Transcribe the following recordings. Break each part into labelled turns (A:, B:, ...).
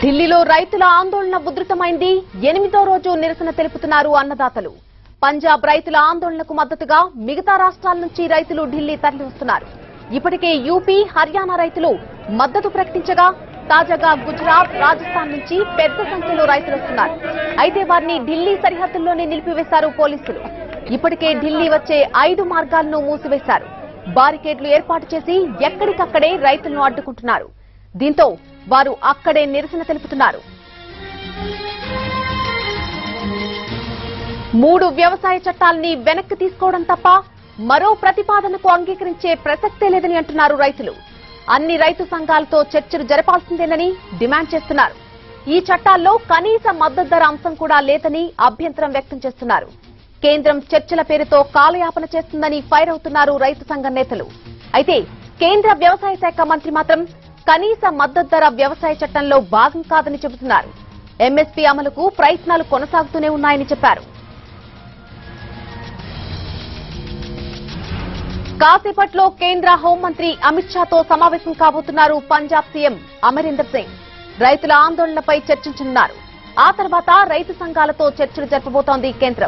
A: ఢిల్లీలో రైతుల ఆందోళన ఉధృతమైంది ఎనిమిదో రోజు నిరసన తెలుపుతున్నారు అన్నదాతలు పంజాబ్ రైతుల ఆందోళనకు మద్దతుగా మిగతా రాష్ట్రాల నుంచి రైతులు ఢిల్లీ తరలివస్తున్నారు ఇప్పటికే యూపీ హర్యానా రైతులు మద్దతు ప్రకటించగా తాజాగా గుజరాత్ రాజస్థాన్ నుంచి పెద్ద సంఖ్యలో రైతులు వస్తున్నారు అయితే వారిని ఢిల్లీ సరిహద్దుల్లోనే నిలిపివేశారు పోలీసులు ఇప్పటికే ఢిల్లీ వచ్చే ఐదు మార్గాలను మూసివేశారు బారికేడ్లు ఏర్పాటు చేసి ఎక్కడికక్కడే రైతులను అడ్డుకుంటున్నారు దీంతో వారు అక్కడే నిరసన తెలుపుతున్నారు మూడు వ్యవసాయ చట్టాల్ని వెనక్కి తీసుకోవడం తప్ప మరో ప్రతిపాదనకు అంగీకరించే ప్రసక్తే లేదని అంటున్నారు రైతులు అన్ని రైతు సంఘాలతో చర్చలు జరపాల్సిందేనని డిమాండ్ చేస్తున్నారు ఈ చట్టాల్లో కనీస మద్దతు ధర అంశం కూడా లేదని అభ్యంతరం వ్యక్తం చేస్తున్నారు కేంద్రం చర్చల పేరుతో కాలయాపన చేస్తుందని ఫైర్ అవుతున్నారు రైతు సంఘం నేతలు అయితే కేంద్ర వ్యవసాయ శాఖ మంత్రి మాత్రం కనీస మద్దతు ధర వ్యవసాయ చట్టంలో భాగం కాదని చెబుతున్నారు ఎంఎస్పీ అమలుకు ప్రయత్నాలు కొనసాగుతూనే ఉన్నాయని చెప్పారు కాసేపట్లో కేంద్ర హోంమంత్రి అమిత్ షాతో సమావేశం కాబోతున్నారు పంజాబ్ సీఎం అమరీందర్ సింగ్ రైతుల ఆందోళనపై చర్చించనున్నారు ఆ తర్వాత రైతు సంఘాలతో చర్చలు జరపబోతోంది కేంద్రం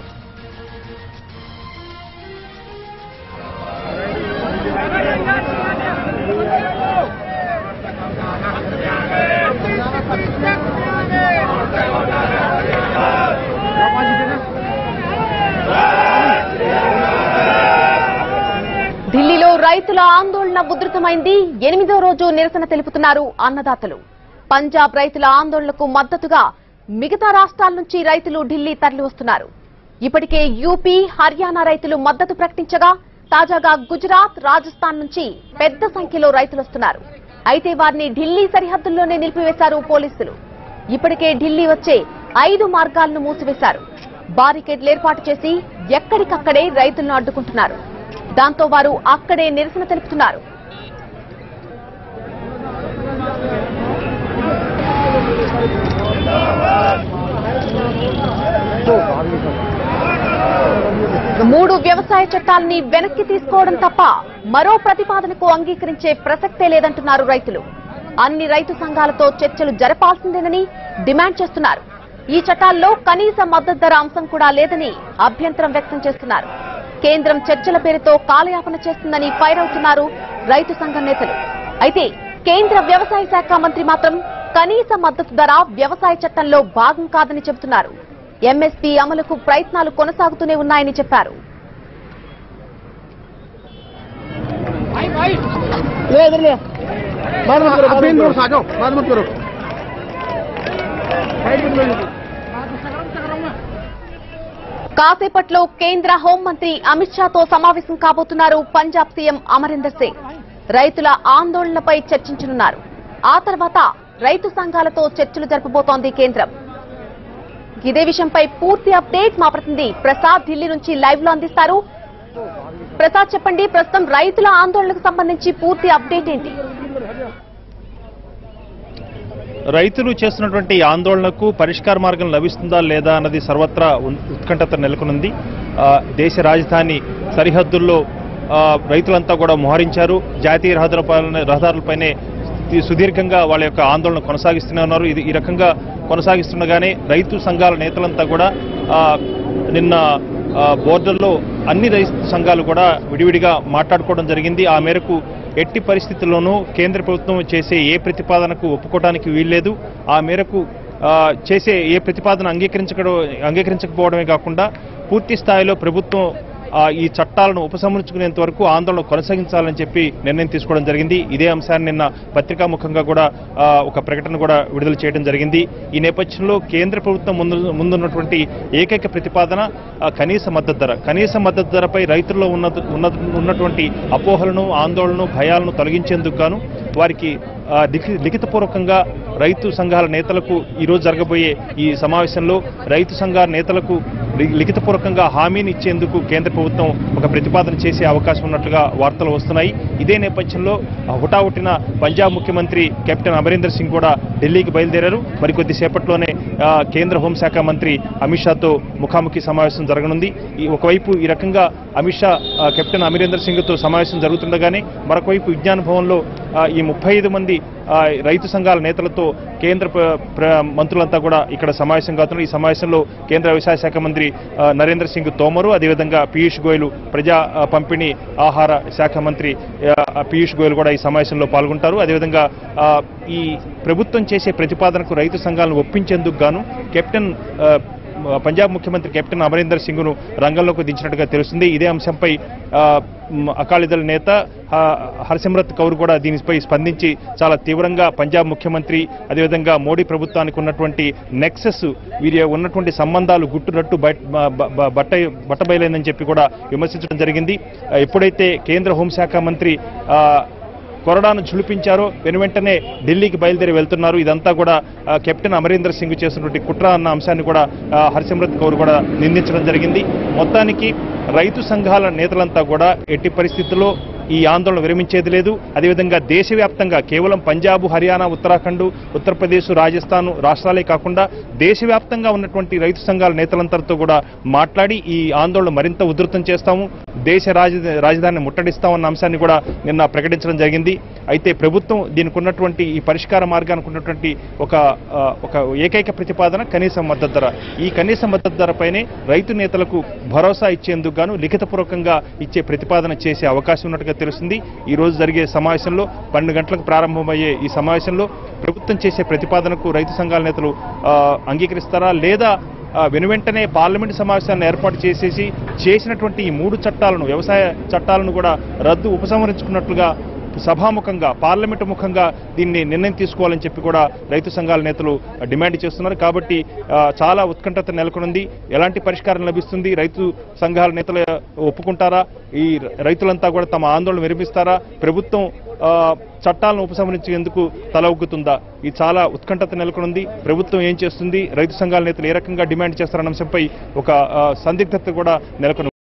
A: ఢిల్లీలో రైతుల ఆందోళన ఉధృతమైంది ఎనిమిదో రోజు నిరసన తెలుపుతున్నారు అన్నదాతలు పంజాబ్ రైతుల ఆందోళనకు మద్దతుగా మిగతా రాష్ట్రాల నుంచి రైతులు ఢిల్లీ తరలివస్తున్నారు ఇప్పటికే యూపీ హర్యానా రైతులు మద్దతు ప్రకటించగా తాజాగా గుజరాత్ రాజస్థాన్ నుంచి పెద్ద సంఖ్యలో రైతులు వస్తున్నారు అయితే వారిని ఢిల్లీ సరిహద్దుల్లోనే నిలిపివేశారు పోలీసులు ఇప్పటికే ఢిల్లీ వచ్చే ఐదు మార్గాలను మూసివేశారు బారికేడ్లు ఏర్పాటు చేసి ఎక్కడికక్కడే రైతులను అడ్డుకుంటున్నారు దాంతో వారు అక్కడే నిరసన తెలుపుతున్నారు మూడు వ్యవసాయ చట్టాలని వెనక్కి తీసుకోవడం తప్ప మరో ప్రతిపాదనకు అంగీకరించే ప్రసక్తే లేదంటున్నారు రైతులు అన్ని రైతు సంఘాలతో చర్చలు జరపాల్సిందేనని డిమాండ్ చేస్తున్నారు ఈ చట్టాల్లో కనీస మద్దతు ధర అంశం కూడా లేదని అభ్యంతరం వ్యక్తం చేస్తున్నారు కేంద్రం చర్చల పేరుతో కాలయాపన చేస్తుందని ఫైర్ అవుతున్నారు రైతు సంఘం నేతలు అయితే కేంద్ర వ్యవసాయ శాఖ మంత్రి మాత్రం కనీస మద్దతు ధర వ్యవసాయ చట్టంలో భాగం కాదని చెబుతున్నారు ఎంఎస్పీ అమలుకు ప్రయత్నాలు కొనసాగుతూనే ఉన్నాయని చెప్పారు
B: ले इधर ले बाद मत करो मेन रोड से आ जाओ बाद मत करो साइड में ले
A: కాసేపట్లో కేంద్ర హోంమంత్రి అమిత్ షాతో సమావేశం కాబోతున్నారు పంజాబ్ సీఎం అమరీందర్ సింగ్ రైతుల ఆందోళనపై చర్చించనున్నారు ఆ తర్వాత రైతు సంఘాలతో చర్చలు జరపబోతోంది కేంద్రం ఇదే విషయంపై పూర్తి అప్డేట్ మా ప్రతినిధి ప్రసాద్ ఢిల్లీ నుంచి లైవ్ లో అందిస్తారు ప్రసాద్ చెప్పండి ప్రస్తుతం రైతుల ఆందోళనకు సంబంధించి పూర్తి అప్డేట్ ఏంటి
C: రైతులు చేస్తున్నటువంటి ఆందోళనకు పరిష్కార మార్గం లభిస్తుందా లేదా అన్నది సర్వత్రా ఉన్- ఉత్కంఠత నెలకొనుంది ఆ, దేశ రాజధాని సరిహద్దుల్లో ఆ, రైతులంతా కూడా మోహరించారు జాతీయ రహదారులపైన రహదారులపైనే ఈ సుదీర్ఘంగా వాళ్ళ యొక్క ఆందోళన కొనసాగిస్తూనే ఉన్నారు ఇది ఈ రకంగా కొనసాగిస్తుండగానే రైతు సంఘాల నేతలంతా కూడా ఆ, నిన్న ఆ, బోర్డర్లో అన్ని రైతు సంఘాలు కూడా విడివిడిగా మాట్లాడుకోవడం జరిగింది ఆ మేరకు ఎట్టి పరిస్థితుల్లోనూ కేంద్ర ప్రభుత్వం చేసే ఏ ప్రతిపాదనకు ఒప్పుకోవడానికి వీల్లేదు ఆ మేరకు ఆ, చేసే ఏ ప్రతిపాదన అంగీకరించడం అంగీకరించకపోవడమే కాకుండా పూర్తి స్థాయిలో ప్రభుత్వం ఆ, ఈ చట్టాలను ఉపసంహరించుకునేంత వరకు ఆందోళన కొనసాగించాలని చెప్పి నిర్ణయం తీసుకోవడం జరిగింది ఇదే అంశాన్ని నిన్న పత్రికాముఖంగా కూడా ఆ, ఒక ప్రకటన కూడా విడుదల చేయడం జరిగింది ఈ నేపథ్యంలో కేంద్ర ప్రభుత్వం ముందు ముందున్నటువంటి ఏకైక ప్రతిపాదన ఆ, కనీస మద్దతు ధర కనీస మద్దతు ధరపై రైతుల్లో ఉన్న ఉన్న ఉన్నటువంటి అపోహలను ఆందోళనను భయాలను తొలగించేందుకు గాను వారికి ఆ, లిఖి- లిఖితపూర్వకంగా రైతు సంఘాల నేతలకు ఈరోజు జరగబోయే ఈ సమావేశంలో రైతు సంఘాల నేతలకు లి- లిఖితపూర్వకంగా హామీని ఇచ్చేందుకు కేంద్ర ప్రభుత్వం ఒక ప్రతిపాదన చేసే అవకాశం ఉన్నట్లుగా వార్తలు వస్తున్నాయి ఇదే నేపథ్యంలో ఆ, హుటాహుటిన పంజాబ్ ముఖ్యమంత్రి కెప్టెన్ అమరీందర్ సింగ్ కూడా ఢిల్లీకి బయలుదేరారు మరికొద్ది సేపట్లోనే ఆ, కేంద్ర హోంశాఖ మంత్రి అమిత్ షాతో ముఖాముఖి సమావేశం జరగనుంది ఈ ఒకవైపు ఈ రకంగా అమిత్ షా ఆ, కెప్టెన్ అమరీందర్ సింగ్తో సమావేశం జరుగుతుండగానే మరొకవైపు విజ్ఞాన భవన్లో ఆ, ఈ ముప్పై ఐదు మంది ఆ, రైతు సంఘాల నేతలతో కేంద్ర ప్ర- ప్ర- మంత్రులంతా కూడా ఇక్కడ సమావేశం కావుతున్నారు ఈ సమావేశంలో కేంద్ర వ్యవసాయ శాఖ మంత్రి ఆ, నరేంద్ర సింగ్ తోమరు అదేవిధంగా పీయూష్ గోయల్ ప్రజా ఆ, పంపిణీ ఆహార శాఖ మంత్రి ఆ, పీయూష్ గోయల్ కూడా ఈ సమావేశంలో పాల్గొంటారు అదేవిధంగా ఆ, ఈ ప్రభుత్వం చేసే ప్రతిపాదనకు రైతు సంఘాలను ఒప్పించేందుకు గాను కెప్టెన్ ఆ, పంజాబ్ ముఖ్యమంత్రి కెప్టెన్ అమరీందర్ సింగ్ను రంగంలోకి దించినట్టుగా తెలుస్తుంది ఇదే అంశంపై ఆ, మ్, అకాలీదళ నేత ఆ, హర్సిమ్రత్ కౌర్ కూడా దీనిపై స్పందించి చాలా తీవ్రంగా పంజాబ్ ముఖ్యమంత్రి అదేవిధంగా మోడీ ప్రభుత్వానికి ఉన్నటువంటి నెక్సెస్ వీరి ఉన్నటువంటి సంబంధాలు గుట్టునట్టు బయట బ- బ- బట్ట బట్టబయలైందని చెప్పి కూడా విమర్శించడం జరిగింది ఆ, ఎప్పుడైతే కేంద్ర హోంశాఖ మంత్రి ఆ, కొరడాను ఝుళిపించారో వెను వెంటనే ఢిల్లీకి బయలుదేరి వెళ్తున్నారు ఇదంతా కూడా ఆ, కెప్టెన్ అమరీందర్ సింగ్ చేసినటువంటి కుట్ర అన్న అంశాన్ని కూడా ఆ, హర్సిమ్రత్ కౌర్ కూడా నిందించడం జరిగింది మొత్తానికి రైతు సంఘాల నేతలంతా కూడా ఎట్టి పరిస్థితుల్లో ఈ ఆందోళన విరమించేది లేదు అదేవిధంగా దేశవ్యాప్తంగా కేవలం పంజాబ్ హర్యానా ఉత్తరాఖండ్ ఉత్తరప్రదేశ్ రాజస్థాన్ రాష్ట్రాలే కాకుండా దేశవ్యాప్తంగా ఉన్నటువంటి రైతు సంఘాల నేతలందరితో కూడా మాట్లాడి ఈ ఆందోళన మరింత ఉధృతం చేస్తాము దేశ రాజ రాజధానిని ముట్టడిస్తామన్న అంశాన్ని కూడా నిన్న ప్రకటించడం జరిగింది అయితే ప్రభుత్వం దీనికి ఉన్నటువంటి ఈ పరిష్కార మార్గానికి ఉన్నటువంటి ఒక ఆ, ఒక ఏకైక ప్రతిపాదన కనీస మద్దతు ధర ఈ కనీస మద్దతు ధరపైనే రైతు నేతలకు భరోసా ఇచ్చేందుకు గాను లిఖితపూర్వకంగా ఇచ్చే ప్రతిపాదన చేసే అవకాశం ఉన్నట్టుగా తెలుస్తుంది ఈ రోజు జరిగే సమావేశంలో పన్నెండు గంటలకు ప్రారంభమయ్యే ఈ సమావేశంలో ప్రభుత్వం చేసే ప్రతిపాదనకు రైతు సంఘాల నేతలు ఆ, అంగీకరిస్తారా లేదా ఆ, వెనువెంటనే పార్లమెంటు సమావేశాలను ఏర్పాటు చేసేసి చేసినటువంటి ఈ మూడు చట్టాలను వ్యవసాయ చట్టాలను కూడా రద్దు ఉపసంహరించుకున్నట్లుగా సభాముఖంగా పార్లమెంటు ముఖంగా దీన్ని నిర్ణయం తీసుకోవాలని చెప్పి కూడా రైతు సంఘాల నేతలు డిమాండ్ చేస్తున్నారు కాబట్టి ఆ, చాలా ఉత్కంఠత నెలకొనుంది ఎలాంటి పరిష్కారం లభిస్తుంది రైతు సంఘాల నేతలు ఒప్పుకుంటారా ఈ రైతులంతా కూడా తమ ఆందోళన విరమిస్తారా ప్రభుత్వం ఆ, చట్టాలను ఉపసంహరించేందుకు తల ఒగ్గుతుందా ఇది చాలా ఉత్కంఠత నెలకొనుంది ప్రభుత్వం ఏం చేస్తుంది రైతు సంఘాల నేతలు ఏ రకంగా డిమాండ్ చేస్తారన్న అంశంపై ఒక ఆ, సందిగ్ధత కూడా నెలకొని